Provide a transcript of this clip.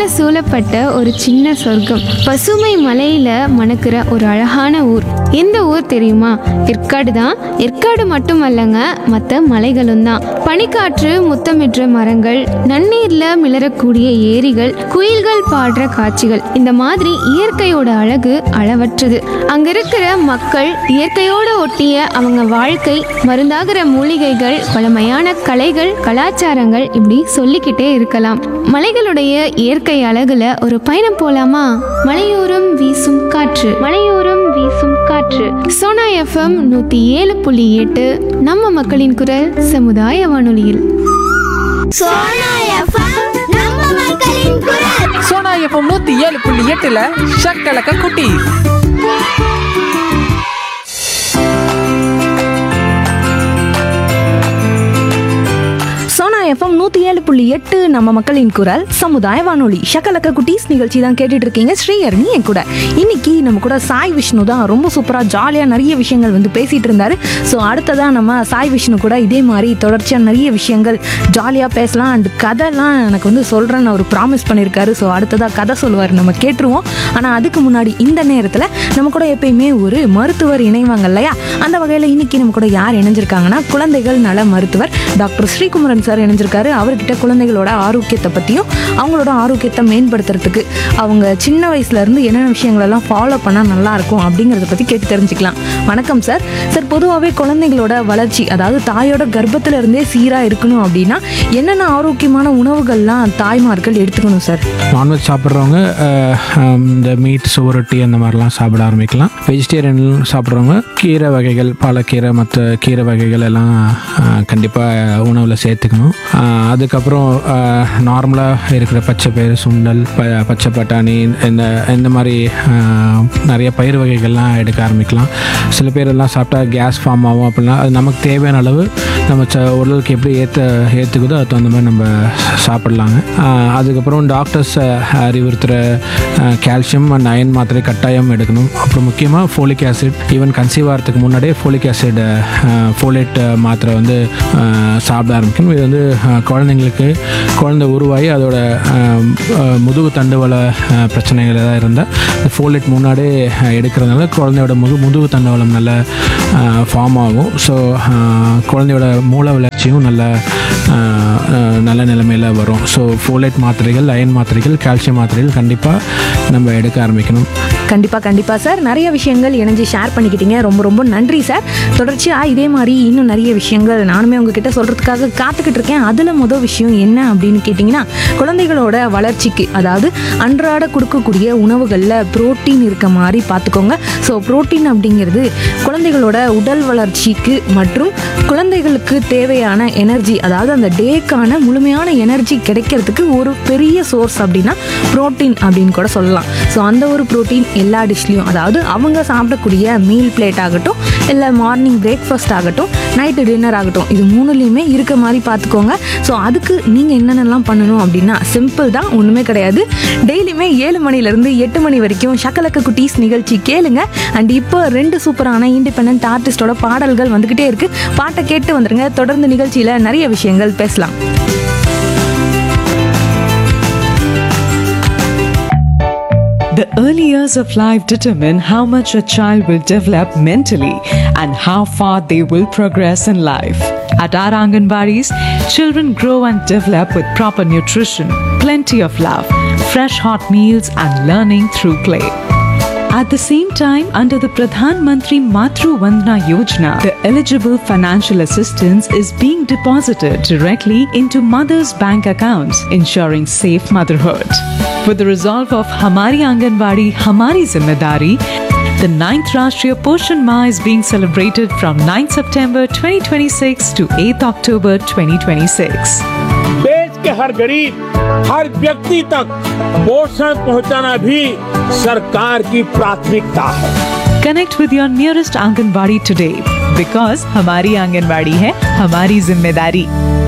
மரங்களால சூழப்பட்ட ஒரு சின்ன சொர்க்கம் பசுமை மலையில மணக்கிற ஒரு அழகான ஊர் எந்த ஊர் தெரியுமா ஏற்காடு தான் ஏற்காடு மட்டுமல்லங்க மற்ற மலைகளும் தான் பனிக்காற்று முத்தமிடுற மரங்கள் நன்னீர்ல மிளறக்கூடிய ஏரிகள் குயில்கள் பாடுற காட்சிகள் இந்த மாதிரி இயற்கையோட அழகு அளவற்றது அங்க இருக்கிற மக்கள் இயற்கையோட ஒட்டிய அவங்க வாழ்க்கை மருந்தாகிற மூலிகைகள் பழமையான கலைகள் கலாச்சாரங்கள் இப்படி சொல்லிக்கிட்டே இருக்கலாம் மலைகளுடைய இயற்கை அழகுல ஒரு பயணம் போலாமா மலையோரம் வீசும் காற்று மலையோரம் வீசும் காற்று சோனா எஃப்எம் நூத்தி ஏழு புள்ளி எட்டு நம்ம மக்களின் குரல் சமுதாய வானொலியில் சோனா எஃப்எம் நம்ம மக்களின் குரல் சோனா எஃப்எம் நூத்தி ஏழு புள்ளி எட்டுல ஷக்கலக்க குட்டி சோனா எஃப்எம் நூற்றி ஏழு புள்ளி எட்டு நம்ம மக்களின் குரல் சமுதாய வானொலி ஷக்கலக்க குட்டீஸ் நிகழ்ச்சி தான் கேட்டுட்டு இருக்கீங்க ஸ்ரீஹரணி என் கூட இன்னைக்கு நம்ம கூட சாய் விஷ்ணு தான் ரொம்ப சூப்பராக ஜாலியாக நிறைய விஷயங்கள் வந்து பேசிட்டு இருந்தாரு ஸோ அடுத்ததாக நம்ம சாய் விஷ்ணு கூட இதே மாதிரி தொடர்ச்சியாக நிறைய விஷயங்கள் ஜாலியாக பேசலாம் அண்ட் கதைலாம் எனக்கு வந்து சொல்கிறேன்னு அவர் ப்ராமிஸ் பண்ணியிருக்காரு ஸோ அடுத்ததாக கதை சொல்லுவார் நம்ம கேட்டுருவோம் ஆனால் அதுக்கு முன்னாடி இந்த நேரத்தில் நம்ம கூட எப்பயுமே ஒரு மருத்துவர் இணைவாங்க இல்லையா அந்த வகையில் இன்னைக்கு நம்ம கூட யார் இணைஞ்சிருக்காங்கன்னா குழந்தைகள் நல மருத்துவர் டாக்டர் ஸ்ரீகுமரன் சார் இணைஞ்சிருக்காரு அவர்கிட்ட குழந்தைகளோட ஆரோக்கியத்தை பற்றியும் அவங்களோட ஆரோக்கியத்தை மேம்படுத்துறதுக்கு அவங்க சின்ன வயசுல இருந்து என்னென்ன விஷயங்களெல்லாம் ஃபாலோ பண்ணால் நல்லா இருக்கும் அப்படிங்கிறத பற்றி கேட்டு தெரிஞ்சுக்கலாம் வணக்கம் சார் சார் பொதுவாகவே குழந்தைகளோட வளர்ச்சி அதாவது தாயோட கர்ப்பத்துல இருந்தே சீராக இருக்கணும் அப்படின்னா என்னென்ன ஆரோக்கியமான உணவுகள்லாம் தாய்மார்கள் எடுத்துக்கணும் சார் நான்வெஜ் சாப்பிட்றவங்க அஹ், ஹம், இந்த மீட் சுவரொட்டி அந்த மாதிரிலாம் சாப்பிட ஆரம்பிக்கலாம் வெஜிடேரியன் சாப்பிட்றவங்க கீரை வகைகள் பாலக்கீரை மற்ற கீரை வகைகள் எல்லாம் கண்டிப்பாக உணவில் சேர்த்துக்கணும் அஹ், அதுக்கப்புறம் நார்மலாக இருக்கிற பச்சை பயிறு சுண்டல் ப பச்சை பட்டாணி இந்த இந்த மாதிரி அஹ், நிறைய பயிர் வகைகள்லாம் எடுக்க ஆரம்பிக்கலாம் சில பேர் எல்லாம் சாப்பிட்டா கேஸ் ஃபார்ம் ஆகும் அப்படின்னா அது நமக்கு தேவையான அளவு நம்ம ச உடலுக்கு எப்படி ஏற்ற ஏற்றுக்குதோ அது தகுந்த மாதிரி நம்ம சாப்பிட்லாங்க ஆஹ் அதுக்கப்புறம் டாக்டர்ஸ் அறிவுறுத்துகிற கால்சியம் அண்ட் அயன் மாத்திரை கட்டாயம் எடுக்கணும் அப்புறம் முக்கியமாக ஃபோலிக் ஆசிட் ஈவன் கன்சீவ் ஆகிறதுக்கு முன்னாடியே ஃபோலிக் ஆசிட் ஃபோலேட் மாத்திரை வந்து ஆஹ் சாப்பிட ஆரம்பிக்கணும் இது வந்து ஆஹ் குழந்தைங்களுக்கு குழந்தை உருவாகி அதோட ஆஹ் ஆஹ் முதுகு தண்டுவல ஆஹ் பிரச்சனைகள் ஏதாவது இருந்தால் இந்த ஃபோலேட் முன்னாடியே ஆஹ் எடுக்கிறதுனால குழந்தையோட முது முதுகு தண்டவலம் நல்ல ஃபார்ம் ஆகும் ஸோ குழந்தையோட மூல வளர்ச்சியும் நல்ல ஆஹ் ஆஹ் நல்ல நிலைமையில் வரும் ஸோ ஃபோலேட் மாத்திரைகள் அயன் மாத்திரைகள் கால்சியம் மாத்திரைகள் கண்டிப்பாக நம்ம எடுக்க ஆரம்பிக்கணும் கண்டிப்பாக கண்டிப்பாக சார் நிறைய விஷயங்கள் இணைஞ்சு ஷேர் பண்ணிக்கிட்டீங்க ரொம்ப ரொம்ப நன்றி சார் தொடர்ச்சியாக இதே மாதிரி இன்னும் நிறைய விஷயங்கள் நானுமே உங்ககிட்ட சொல்கிறதுக்காக காத்துக்கிட்டு இருக்கேன் அதில் முதல் விஷயம் என்ன அப்படின்னு கேட்டிங்கன்னா குழந்தைகளோட வளர்ச்சிக்கு அதாவது அன்றாட கொடுக்கக்கூடிய உணவுகளில் புரோட்டீன் இருக்க மாதிரி பார்த்துக்கோங்க ஸோ புரோட்டீன் அப்படிங்கிறது குழந்தைகளோட உடல் வளர்ச்சிக்கு மற்றும் குழந்தைகளுக்கு தேவையான எனர்ஜி அதாவது அந்த டேக்கான முழுமையான எனர்ஜி கிடைக்கிறதுக்கு ஒரு பெரிய சோர்ஸ் அப்படின்னா புரோட்டீன் அப்படின்னு கூட சொல்லலாம் ஸோ அந்த ஒரு புரோட்டீன் எல்லா டிஷ்லையும் அதாவது அவங்க சாப்பிடக்கூடிய மீல் பிளேட் ஆகட்டும் இல்லை மார்னிங் பிரேக்ஃபாஸ்ட் ஆகட்டும் நைட்டு டின்னர் ஆகட்டும் இது மூணுலேயுமே இருக்க மாதிரி பார்த்துக்கோங்க ஸோ அதுக்கு நீங்கள் என்னென்னலாம் பண்ணணும் அப்படின்னா சிம்பிள் தான் ஒன்றுமே கிடையாது டெய்லியுமே ஏழு மணிலேருந்து எட்டு மணி வரைக்கும் ஷக்கலக்க குட்டீஸ் நிகழ்ச்சி கேளுங்க அண்ட் இப்போ ரெண்டு சூப்பரான இண்டிபெண்ட் ஆர்டிஸ்டோட பாடல்கள் வந்துக்கிட்டே இருக்கு பாட்டை கேட்டு வந்துருங்க தொடர்ந்து நிகழ்ச்சியில் நிறைய விஷயங்கள் பேசலாம் The early years of life determine how much a child will develop mentally and how far they will progress in life. At our Anganwadis, children grow and develop with proper nutrition, plenty of love, fresh hot meals, and learning through play. At the same time, under the Pradhan Mantri Matru Vandana Yojana, the eligible financial assistance is being deposited directly into mothers' bank accounts, ensuring safe motherhood. With the resolve of Hamari Anganwadi, Hamari Zimmedari, the 9th Rashtriya Poshan Ma is being celebrated from 9th September 2026 to 8th October 2026. देश के हर गरीब हर व्यक्ति तक पोषण पहुंचाना भी सरकार की प्राथमिकता है Connect with your nearest Anganwadi today because Hamari Anganwadi hai Hamari Zimmedari.